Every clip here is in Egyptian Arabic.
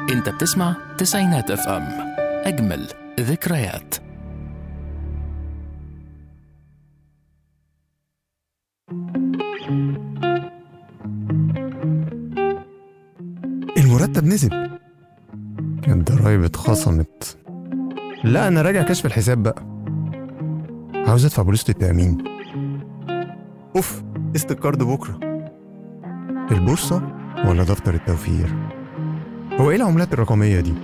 انت بتسمع تسعينات اف ام اجمل ذكريات المرتب نزل الضرايب اتخصمت لا انا راجع كشف الحساب بقى عاوز ادفع بوليسة التأمين اوف قسط الكارد بكرة البورصة ولا دفتر التوفير هو ايه العملات الرقمية دي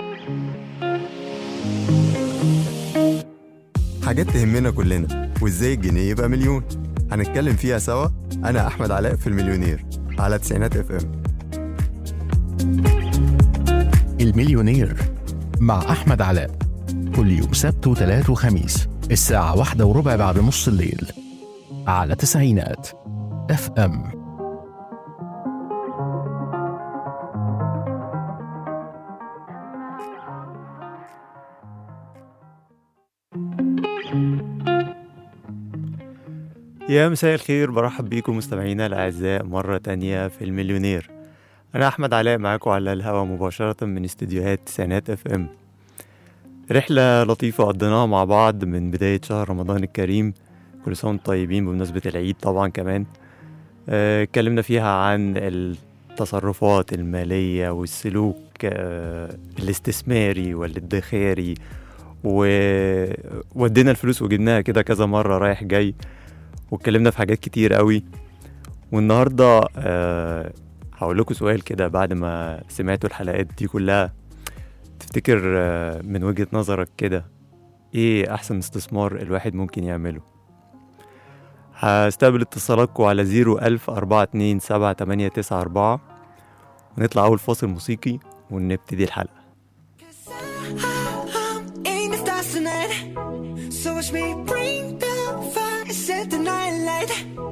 حاجات تهمنا كلنا وازاي الجنيه يبقى مليون هنتكلم فيها سوا انا احمد علاء في المليونير على تسعينات اف ام المليونير مع احمد علاء كل يوم سبت وثلاث وخميس الساعة واحدة وربع بعد نص الليل على تسعينات اف ام يا مساء الخير برحب بيكم مستمعينا الأعزاء مرة تانية في المليونير أنا أحمد علاء معاكم على الهوا مباشرة من استديوهات تسعينات اف ام رحلة لطيفة قضيناها مع بعض من بداية شهر رمضان الكريم كل سنة وانتم طيبين بمناسبة العيد طبعا كمان آه، اتكلمنا فيها عن التصرفات المالية والسلوك آه، الاستثماري والادخاري وودينا الفلوس وجبناها كده كذا مرة رايح جاي واتكلمنا في حاجات كتير قوي والنهارده آه هقول لكم سؤال كده بعد ما سمعتوا الحلقات دي كلها تفتكر آه من وجهة نظرك كده ايه احسن استثمار الواحد ممكن يعمله هستقبل اتصالاتكم على زيرو ألف أربعة اتنين سبعة تمانية تسعة أربعة ونطلع أول فاصل موسيقي ونبتدي الحلقة in the stars tonight. So watch me bring the fire, set the night light.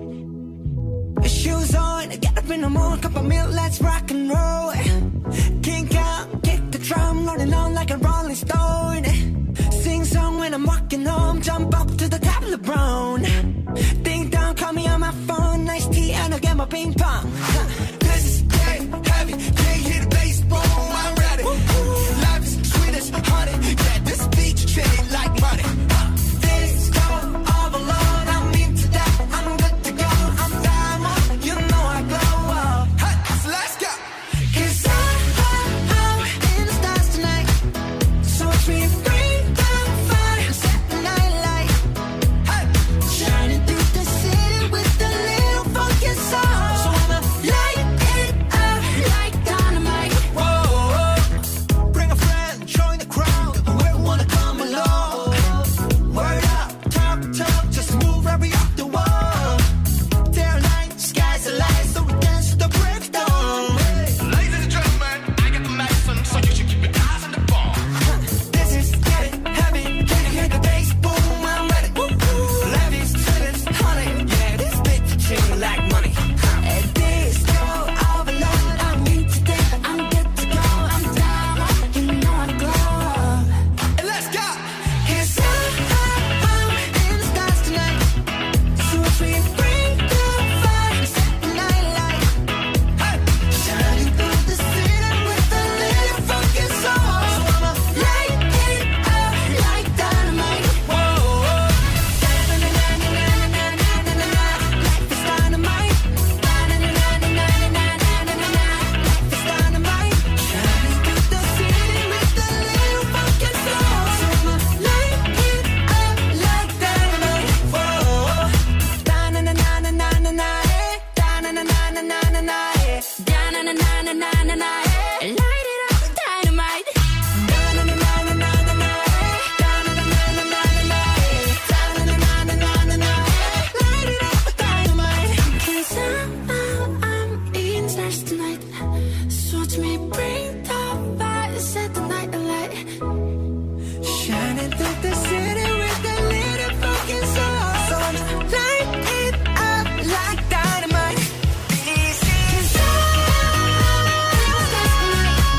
Shoes on, get up in the mood, cup of milk, let's rock and roll. Kink out, kick the drum, rolling on like a rolling stone. Sing song when I'm walking home, jump up to the top of the brown. Ding dong, call me on my phone, nice tea, and I'll get my ping pong. This is getting heavy, can't hear the bass, boom, I'm ready. Life is sweet as honey, yeah, this beach chain like money. This go all alone, I'm into that, I'm good to go, I'm diamond, you know I glow up. Hey, so let's go. 'Cause I, I, I'm in the stars tonight. So watch me bring the fire, set the night light. Hey, shining through the city with a little funky soul. So I'ma light it up like dynamite. Whoa, bring a friend, join the crowd. Whoever wanna come along. Word up, talk, talk, just move right off the wall. Their line, sky's the line, so we dance to the break of dawn. Ladies and gentlemen, I got the medicine, so you should keep your eyes on the ball. This is getting heavy. Can you hear the bass boom? I'm ready. Levies, feelings, honey. Yeah, this bitch chill like money. At this go overload. I'm into that. I'm good to go. I'm down. You know I glow. And let's go. 'Cause I, I, I'm in the stars tonight. So if we bring the fire, set the night light. Hey, shining through the city with a little funky soul. So I'ma light it up like dynamite. Whoa, life is dynamite. Life is dynamite. Shining through the city with a little funky soul. So I'ma light it up like dynamite. Whoa. Light it up, dynamite. Light it up, dynamite. 'Cause I'm, I'm, I'm eating stars tonight. So watch me bring the fire, set the night alight. Shining through the city with a little fucking soul. So I'ma light it up like dynamite. Cause I-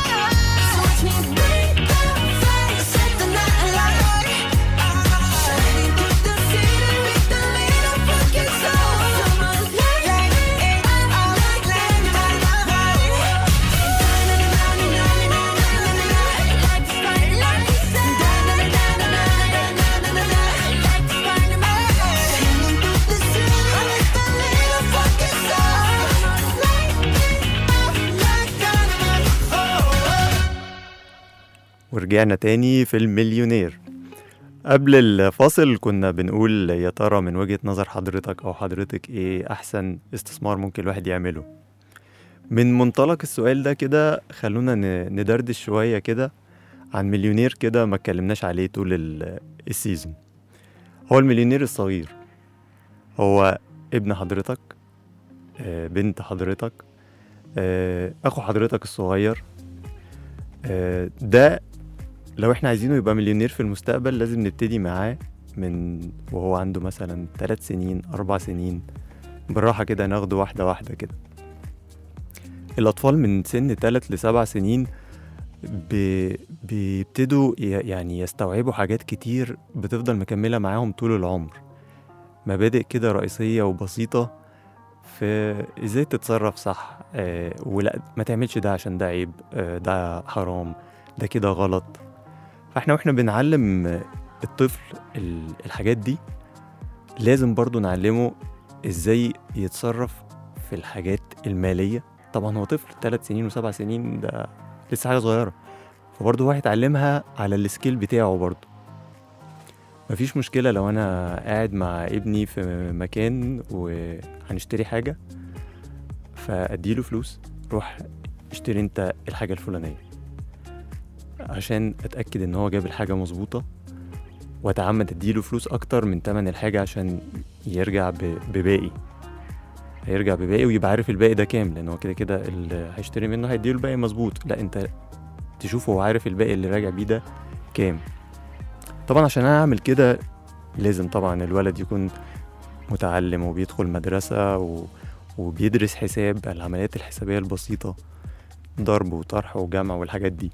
ورجعنا تاني في المليونير قبل الفاصل كنا بنقول يا ترى من وجهة نظر حضرتك أو حضرتك إيه أحسن استثمار ممكن الواحد يعمله من منطلق السؤال ده كده خلونا ن- ندردش شوية كده عن مليونير كده ما اتكلمناش عليه طول ال- السيزون هو المليونير الصغير هو ابن حضرتك آه، بنت حضرتك آه، اخو حضرتك الصغير آه، ده لو احنا عايزينه يبقى مليونير في المستقبل لازم نبتدي معاه من وهو عنده مثلا ثلاث سنين أربع سنين بالراحة كده ناخده واحدة واحدة كده الأطفال من سن ثلاث لسبع سنين ب- بيبتدوا ي- يعني يستوعبوا حاجات كتير بتفضل مكملة معاهم طول العمر مبادئ كده رئيسية وبسيطة في ازاي تتصرف صح آه ولا ما تعملش ده عشان ده عيب آه ده حرام ده كده غلط فاحنا واحنا بنعلم الطفل ال- الحاجات دي لازم برضو نعلمه ازاي يتصرف في الحاجات المالية طبعا هو طفل ثلاث سنين وسبع سنين ده لسه حاجة صغيرة فبرضه هو هيتعلمها على السكيل بتاعه برضه مفيش مشكلة لو أنا قاعد مع ابني في مكان وهنشتري حاجة فأديله فلوس روح اشتري انت الحاجة الفلانية عشان أتأكد إن هو جاب الحاجة مظبوطة وأتعمد أديله فلوس أكتر من تمن الحاجة عشان يرجع ب- بباقي هيرجع بباقي ويبقى عارف الباقي ده كام لأن هو كده كده اللي هيشتري منه هيديله الباقي مظبوط لا أنت تشوف هو عارف الباقي اللي راجع بيه ده كام طبعا عشان انا اعمل كده لازم طبعا الولد يكون متعلم وبيدخل مدرسة و... وبيدرس حساب العمليات الحسابية البسيطة ضرب وطرح وجمع والحاجات دي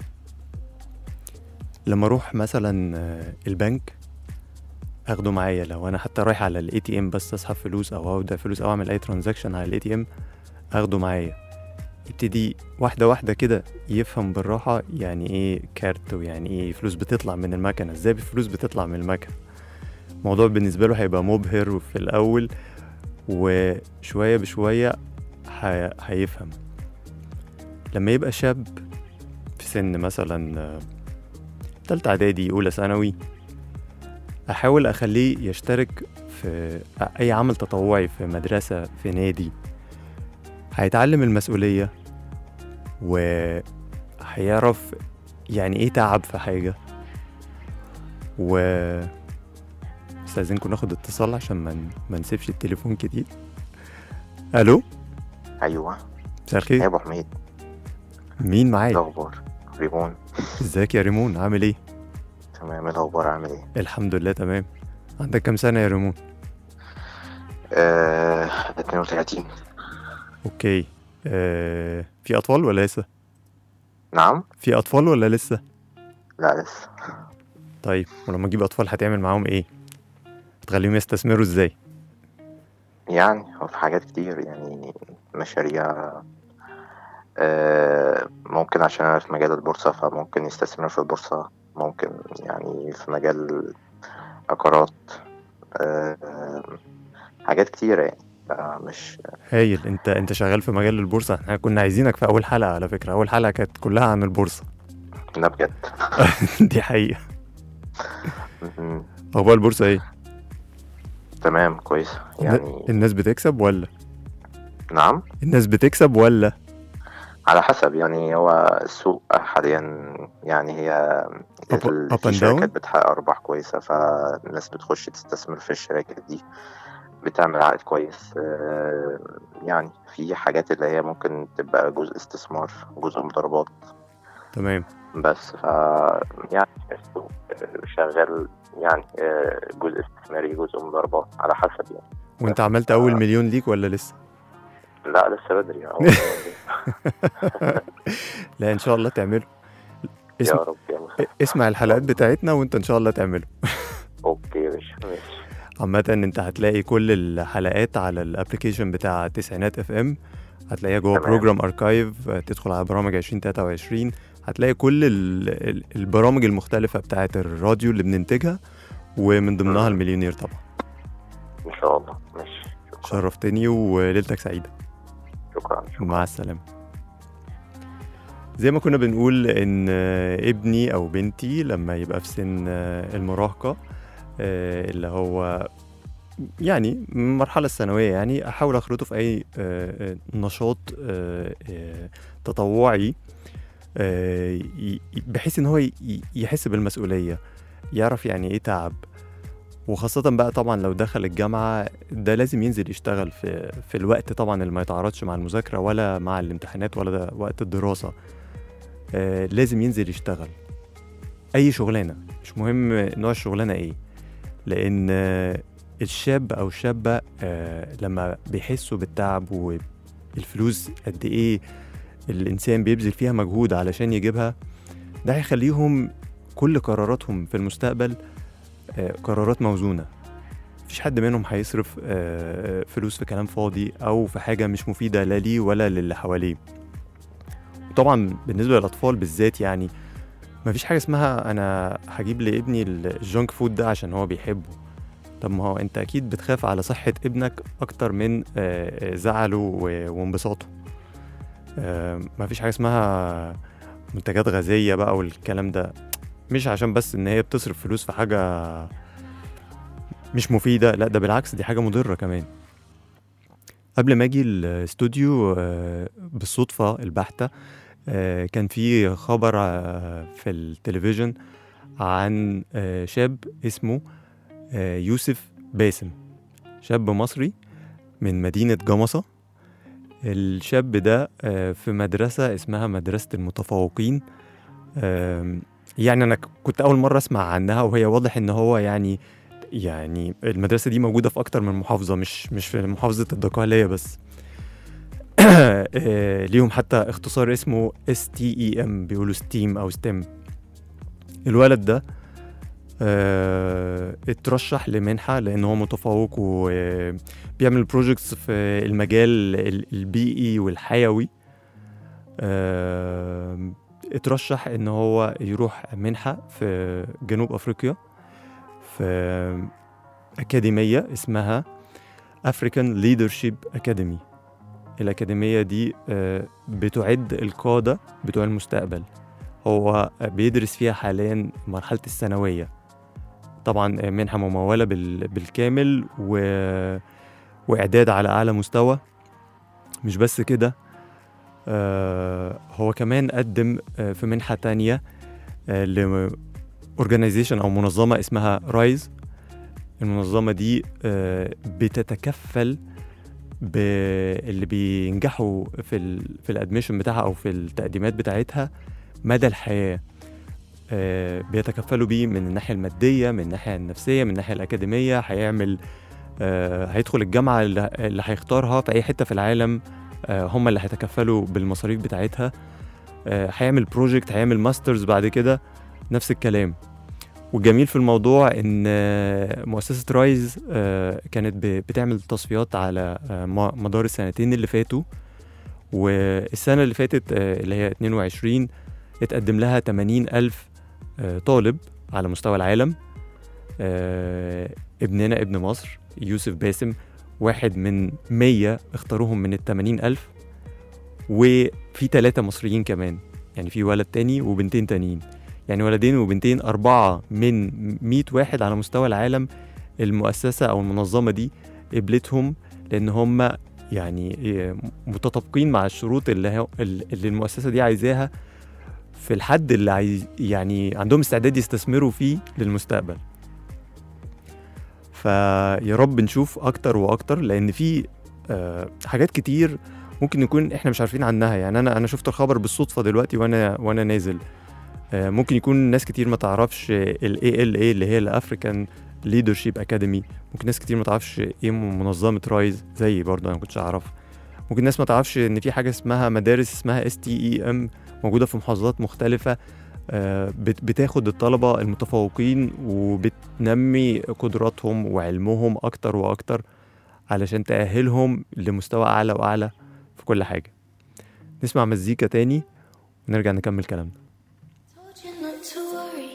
لما اروح مثلا آه، البنك اخده معايا لو انا حتى رايح على الاي تي ام بس اسحب فلوس او اودع فلوس او اعمل اي ترانزاكشن على الاي تي ام اخده معايا يبتدي واحدة واحدة كده يفهم بالراحة يعني ايه كارت ويعني ايه فلوس بتطلع من المكنة ازاي الفلوس بتطلع من المكنة الموضوع بالنسبة له هيبقى مبهر في الأول وشوية بشوية ه- هيفهم لما يبقى شاب في سن مثلا آه، تالتة إعدادي أولى ثانوي أحاول أخليه يشترك في أي عمل تطوعي في مدرسة في نادي هيتعلم المسؤولية وهيعرف يعني ايه تعب في حاجة و استاذنكم ناخد اتصال عشان ما ن- ما نسيبش التليفون كتير الو ايوه مساء يا الخير ابو حميد مين ايه معايا الاخبار ريمون ازيك يا ريمون عامل ايه تمام ايه الاخبار عامل ايه الحمد لله تمام عندك كام سنة يا ريمون آه 32 اوكي آه في اطفال ولا لسه نعم في اطفال ولا لسه لا لسه طيب ولما تجيب اطفال هتعمل معاهم ايه هتخليهم يستثمروا ازاي يعني هو في حاجات كتير يعني مشاريع آه ممكن عشان انا في مجال البورصة فممكن يستثمر في البورصة ممكن يعني في مجال عقارات آه آه، حاجات كتيرة يعني آه، مش هايل انت انت شغال في مجال البورصه احنا كنا عايزينك في اول حلقه على فكره اول حلقه كانت كلها عن البورصه لا بجد دي حقيقه مم، اخبار البورصه ايه تمام كويس يعني الناس بتكسب ولا نعم الناس بتكسب ولا على حسب يعني هو السوق حاليا يعني هي Up- ال- up في and شركات down؟ بتحقق أرباح كويسة فالناس بتخش تستثمر في الشركات دي بتعمل عائد كويس آه، يعني في حاجات اللي هي ممكن تبقى جزء استثمار جزء مضاربات تمام بس ف يعني السوق شغال يعني آه، جزء استثماري جزء مضاربات على حسب يعني وانت عملت اول مليون ليك ولا لسه لا لسه بدري أول لا ان شاء الله تعمله يا اسم... رب يا مساء اسمع الحلقات بتاعتنا وانت ان شاء الله تعمله اوكي ماشي ماشي عامة انت هتلاقي كل الحلقات على الابلكيشن بتاع تسعينات اف ام هتلاقيها جوه تمام. بروجرام اركايف تدخل على برامج 2023 هتلاقي كل ال- ال- البرامج المختلفة بتاعة الراديو اللي بننتجها ومن ضمنها مم. المليونير طبعا ان شاء الله ماشي شكرا شرفتني وليلتك سعيدة شكرا, شكرا. مع السلامة زي ما كنا بنقول ان آه، ابني او بنتي لما يبقى في سن آه، المراهقه آه، اللي هو يعني المرحله الثانويه يعني احاول اخرطه في اي آه، آه، نشاط آه، آه، تطوعي آه، ي- ي- بحيث ان هو ي- ي- يحس بالمسؤوليه يعرف يعني ايه تعب وخاصة بقى طبعا لو دخل الجامعة ده لازم ينزل يشتغل في في الوقت طبعا اللي ما يتعارضش مع المذاكرة ولا مع الامتحانات ولا ده وقت الدراسة آه لازم ينزل يشتغل أي شغلانة مش مهم نوع الشغلانة إيه لأن آه الشاب أو الشابة آه لما بيحسوا بالتعب والفلوس قد إيه الإنسان بيبذل فيها مجهود علشان يجيبها ده هيخليهم كل قراراتهم في المستقبل آه، قرارات موزونة مفيش حد منهم هيصرف آه، فلوس في كلام فاضي أو في حاجة مش مفيدة لا ليه ولا للي حواليه وطبعا بالنسبة للأطفال بالذات يعني مفيش حاجة اسمها أنا هجيب لابني الجونك فود ده عشان هو بيحبه طب ما هو أنت أكيد بتخاف على صحة ابنك أكتر من آه، آه، زعله و- وانبساطه آه، مفيش حاجة اسمها منتجات غازية بقى والكلام ده مش عشان بس ان هي بتصرف فلوس في حاجه مش مفيده لا ده بالعكس دي حاجه مضره كمان قبل ما اجي الاستوديو آه، بالصدفه البحته آه، كان في خبر آه، في التلفزيون عن آه، شاب اسمه آه، يوسف باسم شاب مصري من مدينة جمصة الشاب ده آه، في مدرسة اسمها مدرسة المتفوقين آم، يعني انا ك- كنت اول مره اسمع عنها وهي واضح ان هو يعني يعني المدرسه دي موجوده في اكتر من محافظه مش مش في محافظه الدقهليه بس آه، ليهم حتى اختصار اسمه اس تي اي ام بيقولوا ستيم او ستيم الولد ده آه، اترشح لمنحة لأن هو متفوق وبيعمل بروجكتس في المجال ال- البيئي والحيوي آه، اترشح ان هو يروح منحة في جنوب افريقيا في اكاديمية اسمها African Leadership Academy الأكاديمية دي آه، بتعد القادة بتوع المستقبل هو بيدرس فيها حاليا مرحلة الثانوية طبعا آه، منحة ممولة بال- بالكامل و... وإعداد على أعلى مستوى مش بس كده آه، هو كمان قدم آه، في منحة تانية ل organization أو منظمة اسمها رايز المنظمة دي آه، بتتكفل باللي بينجحوا في ال في الادميشن بتاعها او في التقديمات بتاعتها مدى الحياه آه، بيتكفلوا بيه من الناحيه الماديه من الناحيه النفسيه من الناحيه الاكاديميه هيعمل آه، هيدخل الجامعه اللي اللي هيختارها في اي حته في العالم آه، هم اللي هيتكفلوا بالمصاريف بتاعتها آه، هيعمل بروجكت هيعمل ماسترز بعد كده نفس الكلام والجميل في الموضوع ان آه، مؤسسه رايز آه، كانت ب- بتعمل تصفيات على آه، م- مدار السنتين اللي فاتوا والسنه اللي فاتت آه، اللي هي 22 اتقدم لها 80 ألف آه، طالب على مستوى العالم آه، ابننا ابن مصر يوسف باسم واحد من 100 اختاروهم من ال 80 ألف وفي ثلاثة مصريين كمان يعني في ولد تاني وبنتين تانيين يعني ولدين وبنتين أربعة من 100 واحد على مستوى العالم المؤسسة أو المنظمة دي قبلتهم لأن هم يعني متطابقين مع الشروط اللي, هو اللي المؤسسة دي عايزاها في الحد اللي عايز يعني عندهم استعداد يستثمروا فيه للمستقبل فيا رب نشوف أكتر وأكتر لأن في آه، حاجات كتير ممكن نكون احنا مش عارفين عنها يعني انا انا شفت الخبر بالصدفه دلوقتي وانا وانا نازل آه، ممكن يكون ناس كتير ما تعرفش ال ALA اللي هي الافريكان ليدرشيب اكاديمي ممكن ناس كتير ما تعرفش ايه منظمه رايز زي برضه انا ما كنتش اعرف ممكن ناس ما تعرفش ان في حاجه اسمها مدارس اسمها اس تي اي ام موجوده في محافظات مختلفه آه، بت- بتاخد الطلبه المتفوقين وبتنمي قدراتهم وعلمهم اكتر واكتر علشان تأهلهم لمستوى اعلى واعلى في كل حاجه نسمع مزيكا تاني ونرجع نكمل كلامنا Told you not to worry,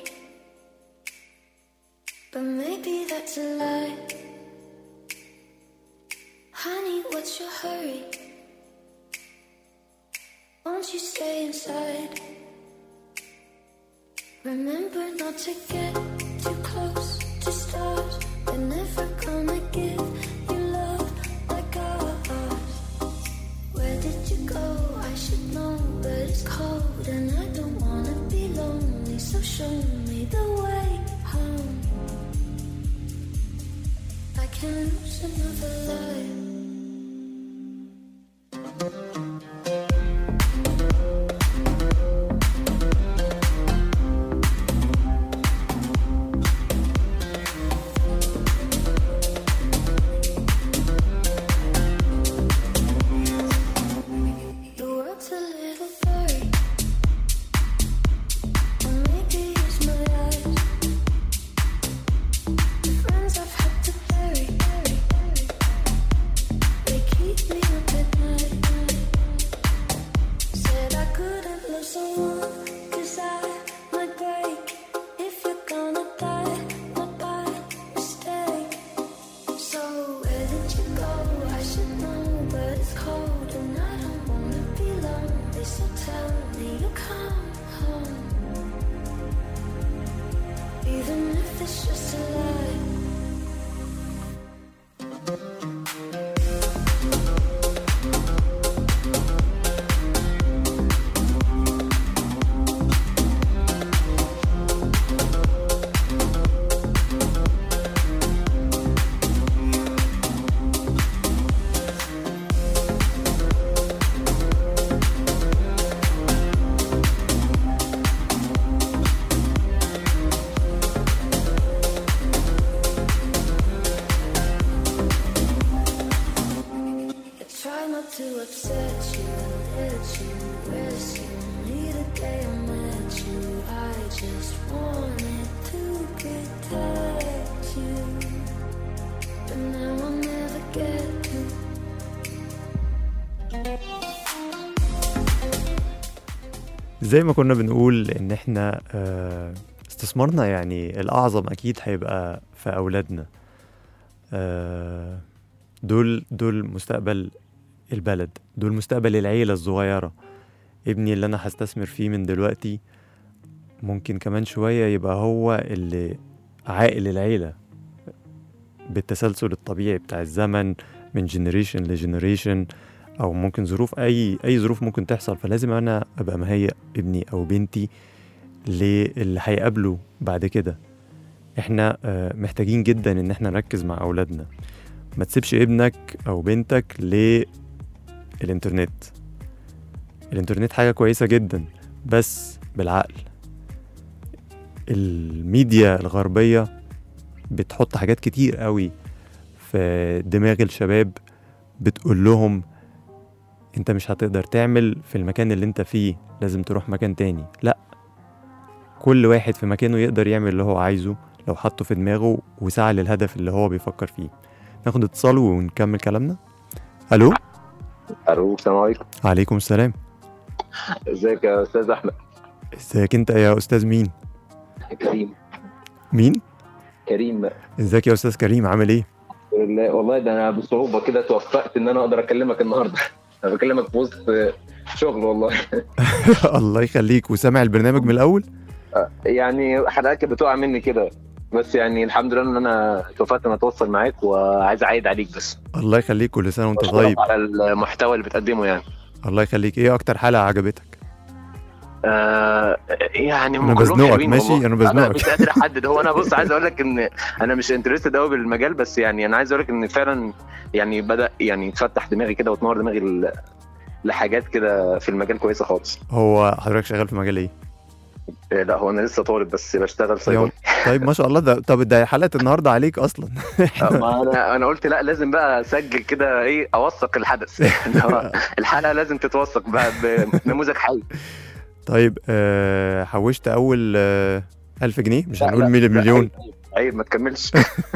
but maybe that's a lie. Honey, what's your hurry? Won't won't you stay inside? Remember not to get too close to stars. They're never gonna give you love like ours. Where did you go? I should know, but it's cold and I don't wanna be lonely. So show me the way home. I can lose another life. The world's a little blurry. Or maybe it's my eyes. The friends I've had to bury, bury, bury. They keep me up at night. Said I couldn't love someone 'cause I might break. If you're gonna die, not by mistake. So where did you go? I should know, but it's cold and I don't wanna be lonely. So tell me you come home, even if it's just a lie. I try not to upset you, let you rescue me the day I met you. I just wanted to protect you, but now I'll never get to. زي ما كنا بنقول ان احنا آه، استثمارنا يعني الاعظم اكيد هيبقى في اولادنا آه، دول دول مستقبل البلد دول مستقبل العيلة الصغيرة ابني اللي انا هستثمر فيه من دلوقتي ممكن كمان شوية يبقى هو اللي عائل العيلة بالتسلسل الطبيعي بتاع الزمن من جنريشن لجنريشن او ممكن ظروف اي اي ظروف ممكن تحصل فلازم انا ابقى مهيئ ابني او بنتي للي هيقابله بعد كده احنا آه، محتاجين جدا ان احنا نركز مع اولادنا ما تسيبش ابنك او بنتك للانترنت الانترنت حاجة كويسة جدا بس بالعقل الميديا الغربية بتحط حاجات كتير قوي في دماغ الشباب بتقول لهم انت مش هتقدر تعمل في المكان اللي انت فيه لازم تروح مكان تاني لا كل واحد في مكانه يقدر يعمل اللي هو عايزه لو حطه في دماغه وسعى للهدف اللي هو بيفكر فيه ناخد اتصال ونكمل كلامنا الو الو السلام عليكم عليكم السلام ازيك يا استاذ احمد ازيك انت يا استاذ مين كريم مين كريم ازيك يا استاذ كريم عامل ايه والله والله ده انا بصعوبه كده توفقت ان انا اقدر اكلمك النهارده انا بكلمك في وسط شغل والله الله يخليك وسامع البرنامج من الاول يعني حلقات كانت بتقع مني كده بس يعني الحمد لله ان انا توفقت ان اتواصل معاك وعايز اعيد عليك بس الله يخليك كل سنه وانت وأشكرك طيب على المحتوى اللي بتقدمه يعني الله يخليك ايه اكتر حلقه عجبتك آه يعني أنا هم كلهم بزنقك، حلوين ماشي؟ والله. أنا بزنقك. مش قادر احدد هو انا بص عايز اقول لك ان انا مش انترستد قوي بالمجال بس يعني انا عايز اقول لك ان فعلا يعني بدا يعني تفتح دماغي كده وتنور دماغي ل- لحاجات كده في المجال كويسه خالص هو حضرتك شغال في مجال ايه آه، لا هو انا لسه طالب بس بشتغل يوم. صيدلي طيب ما شاء الله ده طب ده حلقه النهارده عليك اصلا آه، ما انا انا قلت لا لازم بقى اسجل كده ايه اوثق الحدث إن هو الحلقه لازم تتوثق بقى بنموذج حي طيب آه حوشت اول آه ألف جنيه مش لا، هنقول لا، ميل- لا، مليون عيب- عيب ما تكملش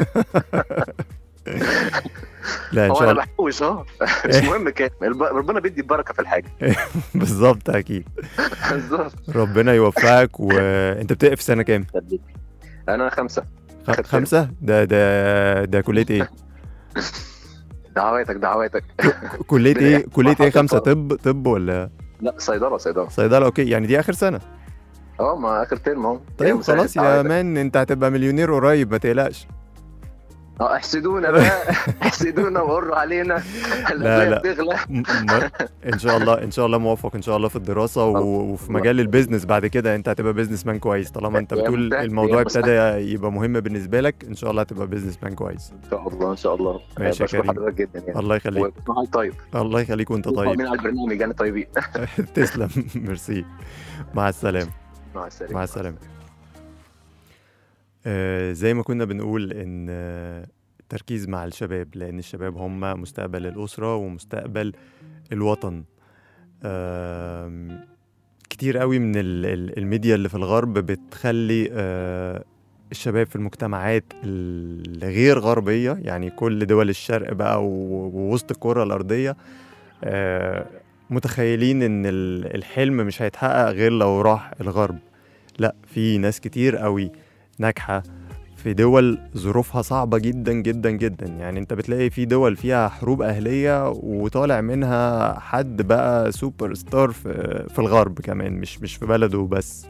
لا ان هو شاء انا الله بحوش اه مش مهم كام الب- ربنا بيدي البركه في الحاجه بالظبط اكيد بالظبط ربنا يوفقك وانت بتقف في سنه كام انا خمسه خ- آخر ترم. خمسه ده ده ده كليه ايه دعواتك دعواتك كليه ايه كليه ايه حاطط خمسه طبعا. طب طب ولا لا صيدله صيدله صيدله اوكي يعني دي اخر سنه اه ما اخر ترم اهو طيب يوم سنة خلاص يا التعادل. مان انت هتبقى مليونير قريب ما تقلقش اه احسدونا بقى احسدونا وقروا علينا لا. لا بتغلى م- م- ان شاء الله ان شاء الله موفق ان شاء الله في الدراسه و- وفي مجال البيزنس بعد كده انت هتبقى بيزنس مان كويس طالما انت يا بتقول مستحيل، الموضوع يا ابتدى يبقى مهم بالنسبه لك ان شاء الله هتبقى بيزنس مان كويس ان شاء الله ان شاء الله ماشي يا بشكر كريم. حضرتك جدا يعني الله يخليك وكل طيب الله يخليك وانت طيب طيب من على البرنامج يعني طيبين تسلم ميرسي مع السلامه مع السلامه مع السلامة آه زي ما كنا بنقول ان آه، التركيز مع الشباب لان الشباب هم مستقبل الاسره ومستقبل الوطن آم، كتير قوي من ال- ال- الميديا اللي في الغرب بتخلي آه، الشباب في المجتمعات الغير غربيه يعني كل دول الشرق بقى و- ووسط الكره الارضيه آه، متخيلين ان ال- الحلم مش هيتحقق غير لو راح الغرب لا في ناس كتير قوي ناجحه في دول ظروفها صعبة جدا جدا جدا يعني انت بتلاقي في دول فيها حروب أهلية وطالع منها حد بقى سوبر ستار في, في الغرب كمان مش مش في بلده بس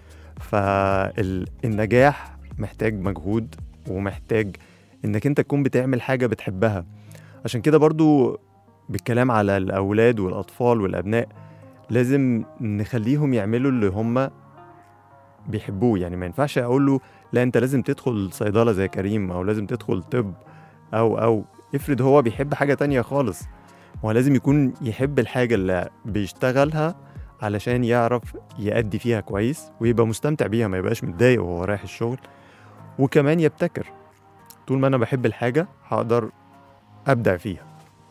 فالنجاح محتاج مجهود ومحتاج انك انت تكون بتعمل حاجة بتحبها عشان كده برضو بالكلام على الأولاد والأطفال والأبناء لازم نخليهم يعملوا اللي هم بيحبوه يعني ما ينفعش اقول له لا انت لازم تدخل صيدله زي كريم او لازم تدخل طب او او افرض هو بيحب حاجه تانية خالص هو لازم يكون يحب الحاجه اللي بيشتغلها علشان يعرف يأدي فيها كويس ويبقى مستمتع بيها ما يبقاش متضايق وهو رايح الشغل وكمان يبتكر طول ما انا بحب الحاجه هقدر ابدع فيها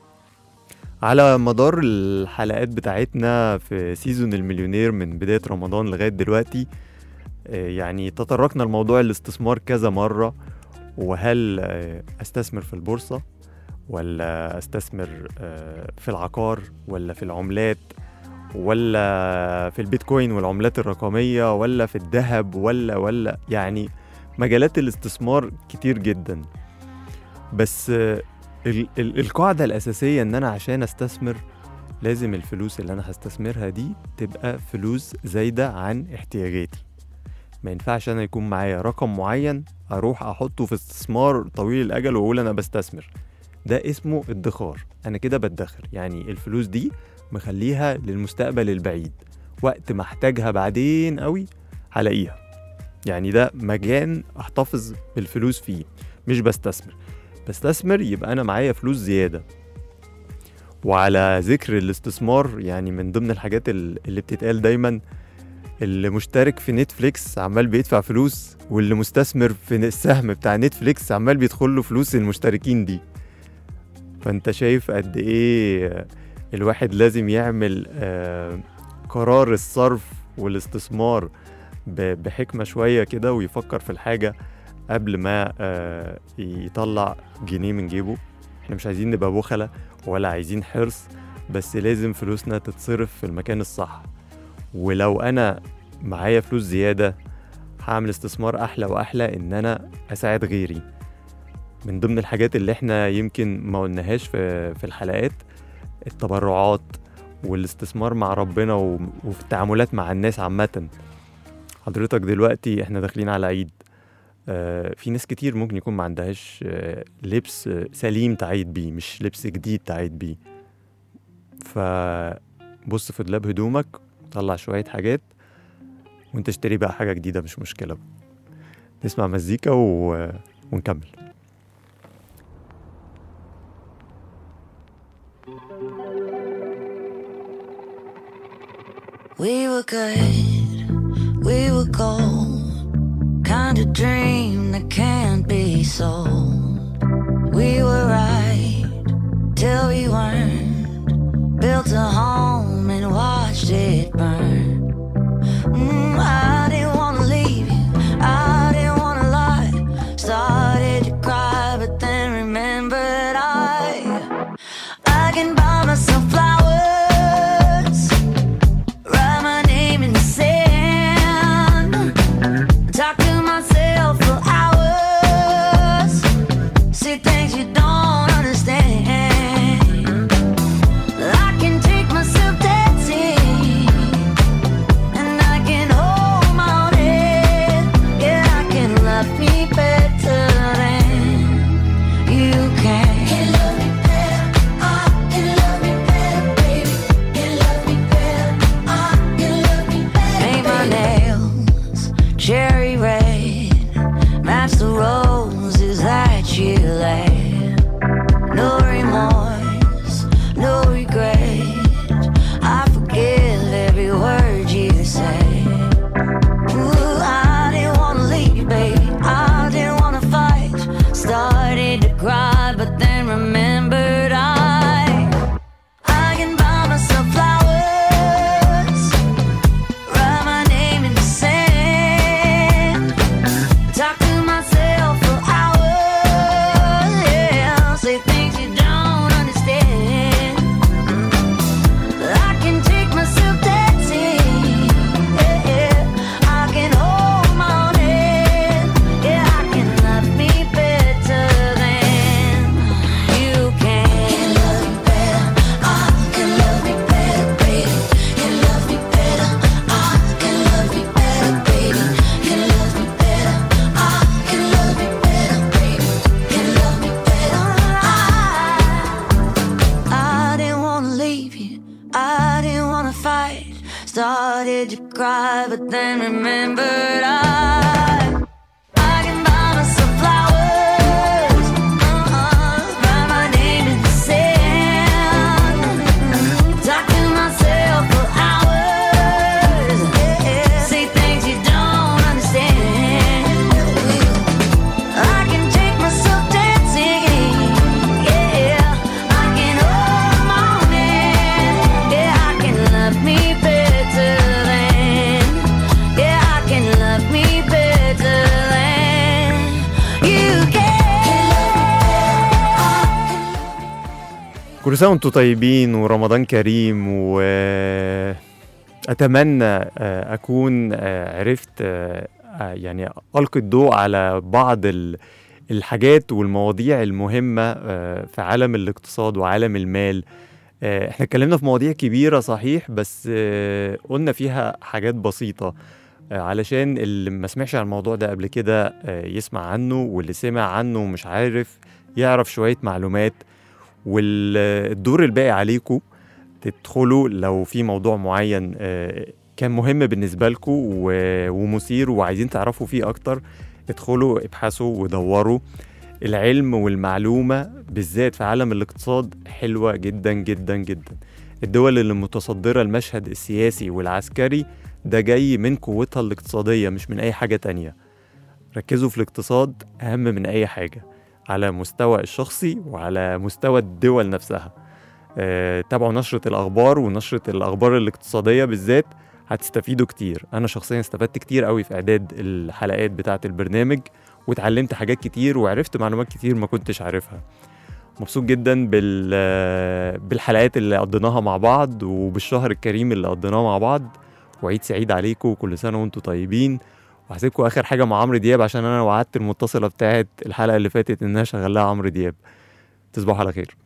على مدار الحلقات بتاعتنا في سيزون المليونير من بداية رمضان لغاية دلوقتي آه، يعني تطرقنا لموضوع الاستثمار كذا مرة وهل آه، استثمر في البورصة ولا استثمر آه، في العقار ولا في العملات ولا في البيتكوين والعملات الرقمية ولا في الذهب ولا ولا يعني مجالات الاستثمار كتير جدا بس آه، ال- ال- القاعدة الأساسية إن أنا عشان أستثمر لازم الفلوس اللي أنا هستثمرها دي تبقى فلوس زايدة عن احتياجاتي ما ينفعش أنا يكون معايا رقم معين أروح أحطه في استثمار طويل الأجل وأقول أنا بستثمر ده اسمه ادخار أنا كده بدخر يعني الفلوس دي مخليها للمستقبل البعيد وقت ما احتاجها بعدين قوي هلاقيها يعني ده مكان احتفظ بالفلوس فيه مش بستثمر بستثمر يبقى انا معايا فلوس زياده وعلى ذكر الاستثمار يعني من ضمن الحاجات ال- اللي بتتقال دايما اللي مشترك في نتفليكس عمال بيدفع فلوس واللي مستثمر في السهم بتاع نتفليكس عمال بيدخل له فلوس المشتركين دي فانت شايف قد ايه الواحد لازم يعمل آه، قرار الصرف والاستثمار ب- بحكمة شوية كده ويفكر في الحاجة قبل ما آه، يطلع جنيه من جيبه احنا مش عايزين نبقى بخلة ولا عايزين حرص بس لازم فلوسنا تتصرف في المكان الصح ولو انا معايا فلوس زيادة هعمل استثمار احلى واحلى ان انا اساعد غيري من ضمن الحاجات اللي احنا يمكن ما قلناهاش في في الحلقات التبرعات والاستثمار مع ربنا و- وفي التعاملات مع الناس عامة حضرتك دلوقتي احنا داخلين على عيد آه، في ناس كتير ممكن يكون ما عندهاش آه، لبس آه، سليم تعيد بيه مش لبس جديد تعيد بيه فبص في دولاب هدومك طلع شوية حاجات وانت اشتري بقى حاجة جديدة مش مشكلة نسمع مزيكا و... ونكمل We were good, we were gold. Kind of dream that can't be sold. We were right till we weren't. Built a home and watched it burn. Mm, I didn't wanna leave you, I didn't wanna lie. Started to cry, but then remembered I, I can buy myself flowers. Write my name in the sand. Talk to myself for hours. See things you don't understand. I can take myself dancing fight. Started to cry, but then remembered I. I can buy myself flowers. Uh-huh. Write my name in the sand. Talk to myself for hours. Say things you don't understand. I can take myself dancing. Yeah, I can hold my own hand. Yeah, I can love me better than. Yeah, I can love me better than you can. كل سنة وانتم طيبين ورمضان كريم وأتمنى أكون آه، عرفت آه، آه، يعني ألقي الضوء على بعض ال- الحاجات والمواضيع المهمة آه، في عالم الاقتصاد وعالم المال آه، احنا اتكلمنا في مواضيع كبيرة صحيح بس آه، قلنا فيها حاجات بسيطة آه، علشان اللي ما سمعش عن الموضوع ده قبل كده آه، يسمع عنه واللي سمع عنه ومش عارف يعرف شوية معلومات والدور الباقي عليكم تدخلوا لو في موضوع معين آه، كان مهم بالنسبة لكم ومثير وعايزين تعرفوا فيه أكتر ادخلوا ابحثوا ودوروا العلم والمعلومة بالذات في عالم الاقتصاد حلوة جدا جدا جدا الدول اللي متصدرة المشهد السياسي والعسكري ده جاي من قوتها الاقتصادية مش من أي حاجة تانية ركزوا في الاقتصاد أهم من أي حاجة على مستوى الشخصي وعلى مستوى الدول نفسها آه، تابعوا نشرة الأخبار ونشرة الأخبار الاقتصادية بالذات هتستفيدوا كتير أنا شخصيا استفدت كتير قوي في إعداد الحلقات بتاعة البرنامج واتعلمت حاجات كتير وعرفت معلومات كتير ما كنتش عارفها مبسوط جدا بال آه، بالحلقات اللي قضيناها مع بعض وبالشهر الكريم اللي قضيناه مع بعض وعيد سعيد عليكم وكل سنة وانتم طيبين وهسيبكم اخر حاجه مع عمرو دياب عشان انا وعدت المتصله بتاعت الحلقه اللي فاتت انها شغال لها عمرو دياب تصبحوا على خير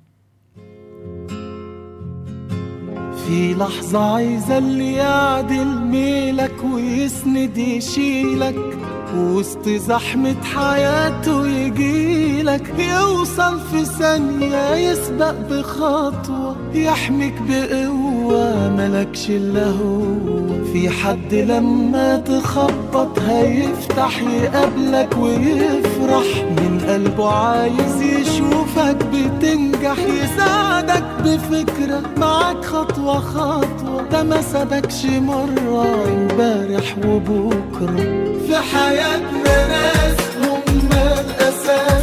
في لحظة عايزة اللي يعدل ميلك ويسند يشيلك وسط زحمة حياته يجيلك يوصل في ثانية يسبق بخطوة يحميك بقوة ملكش إلا هو في حد لما تخبط هيفتح يقابلك ويفرح من قلبه عايز يشوفك بتنجح يساعدك بفكرة معاك خطوة خطوة ده ما سابكش مرة امبارح وبكرة في حياتنا ناس هم الأساس